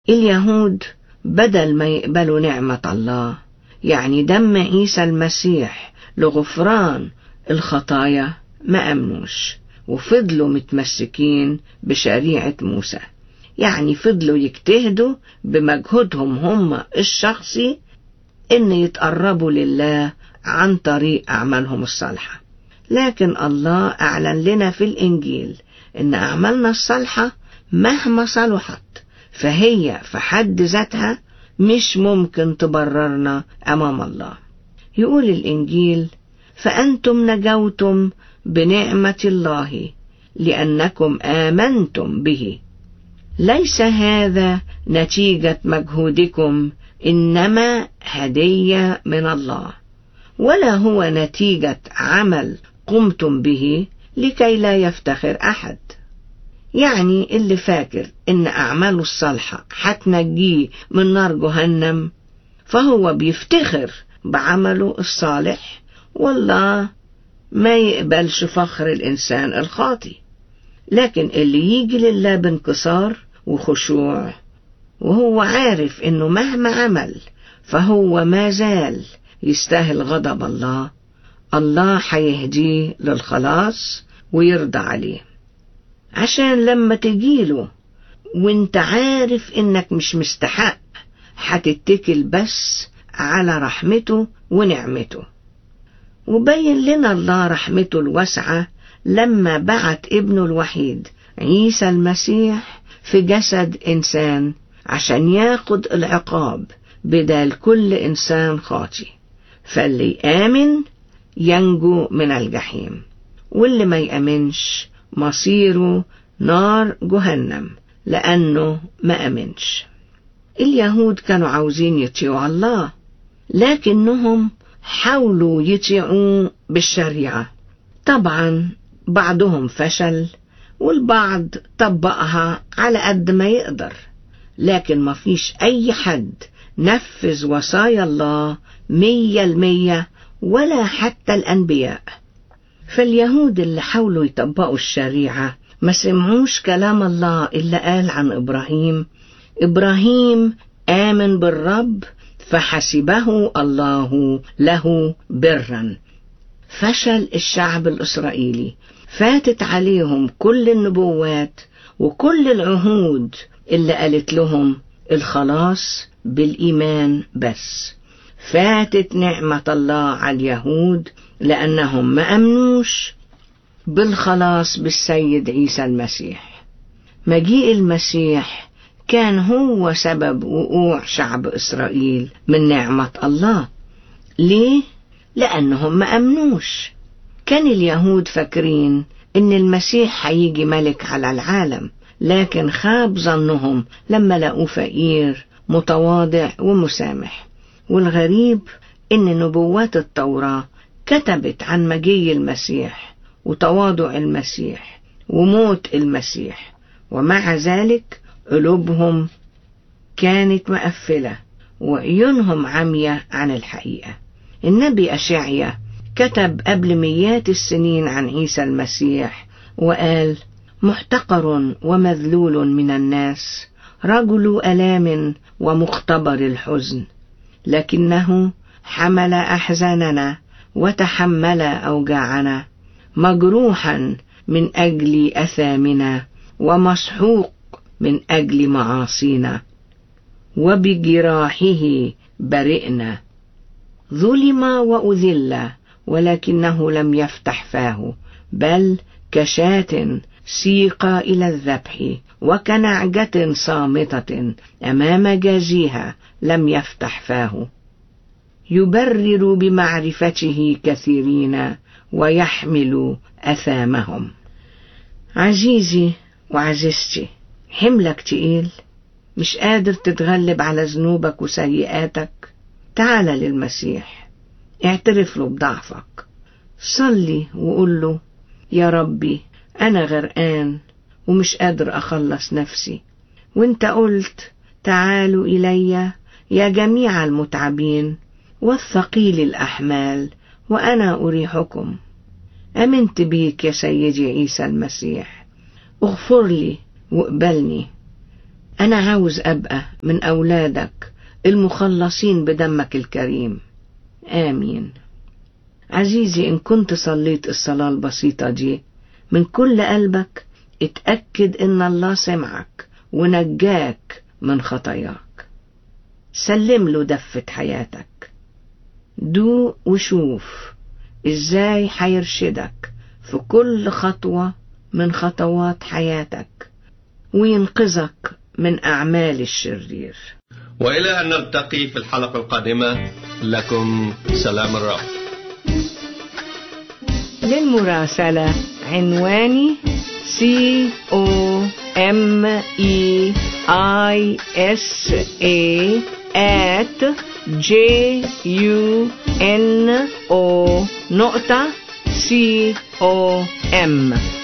اليهود بدل ما يقبلوا نعمة الله يعني دم عيسى المسيح لغفران الخطايا ما أمنوش وفضلوا متمسكين بشريعة موسى يعني فضلوا يجتهدوا بمجهودهم هم الشخصي إن يتقربوا لله عن طريق أعمالهم الصالحة لكن الله أعلن لنا في الإنجيل إن أعمالنا الصالحة مهما صلحت فهي في حد ذاتها مش ممكن تبررنا أمام الله يقول الإنجيل فأنتم نجوتم بنعمة الله لأنكم آمنتم به ليس هذا نتيجة مجهودكم إنما هدية من الله ولا هو نتيجة عمل قمتم به لكي لا يفتخر أحد يعني اللي فاكر إن أعماله الصالحة حتنجيه من نار جهنم فهو بيفتخر بعمله الصالح والله ما يقبلش فخر الإنسان الخاطي لكن اللي يجي لله بانكسار وخشوع وهو عارف إنه مهما عمل فهو ما زال يستاهل غضب الله الله هيهديه للخلاص ويرضى عليه عشان لما تجيله وانت عارف انك مش مستحق هتتكل بس على رحمته ونعمته وبين لنا الله رحمته الواسعة لما بعت ابنه الوحيد عيسى المسيح في جسد إنسان عشان ياخد العقاب بدال كل إنسان خاطي فاللي يآمن ينجو من الجحيم واللي ما يأمنش مصيره نار جهنم لأنه ما أمنش اليهود كانوا عاوزين يطيعوا الله لكنهم حاولوا يطيعوه بالشريعة طبعا بعضهم فشل والبعض طبقها على قد ما يقدر لكن ما فيش أي حد نفذ وصايا الله مية المية ولا حتى الأنبياء فاليهود اللي حاولوا يطبقوا الشريعة ما سمعوش كلام الله اللي قال عن إبراهيم إبراهيم آمن بالرب فحسبه الله له برا فشل الشعب الإسرائيلي فاتت عليهم كل النبوات وكل العهود اللي قالت لهم الخلاص بالإيمان بس فاتت نعمة الله على اليهود لأنهم ما أمنوش بالخلاص بالسيد عيسى المسيح مجيء المسيح كان هو سبب وقوع شعب إسرائيل من نعمة الله ليه؟ لأنهم ما أمنوش كان اليهود فاكرين إن المسيح هيجي ملك على العالم لكن خاب ظنهم لما لقوه فقير متواضع ومسامح والغريب إن نبوات التوراة كتبت عن مجيء المسيح وتواضع المسيح وموت المسيح ومع ذلك قلوبهم كانت مقفلة وعيونهم عمية عن الحقيقة النبي أشعيا كتب قبل مئات السنين عن عيسى المسيح وقال محتقر ومذلول من الناس رجل ألام ومختبر الحزن لكنه حمل أحزاننا وتحمل أوجاعنا مجروحا من أجل أثامنا ومسحوق من أجل معاصينا وبجراحه برئنا ظلم وأذل ولكنه لم يفتح فاه بل كشاة سيق إلى الذبح وكنعجة صامتة أمام جازيها لم يفتح فاه يبرر بمعرفته كثيرين ويحمل أثامهم عزيزي وعزيزتي حملك تقيل مش قادر تتغلب على ذنوبك وسيئاتك تعال للمسيح اعترف له بضعفك صلي وقول له يا ربي أنا غرقان ومش قادر أخلص نفسي وانت قلت تعالوا إلي يا جميع المتعبين والثقيل الأحمال وأنا أريحكم أمنت بيك يا سيدي عيسى المسيح اغفر لي واقبلني أنا عاوز أبقى من أولادك المخلصين بدمك الكريم آمين عزيزي إن كنت صليت الصلاة البسيطة دي من كل قلبك اتأكد إن الله سمعك ونجاك من خطاياك سلم له دفة حياتك دو وشوف ازاي حيرشدك في كل خطوة من خطوات حياتك وينقذك من أعمال الشرير وإلى أن نلتقي في الحلقة القادمة لكم سلام الرب للمراسلة عنواني C O M E I S A at J U N O نقطة C O M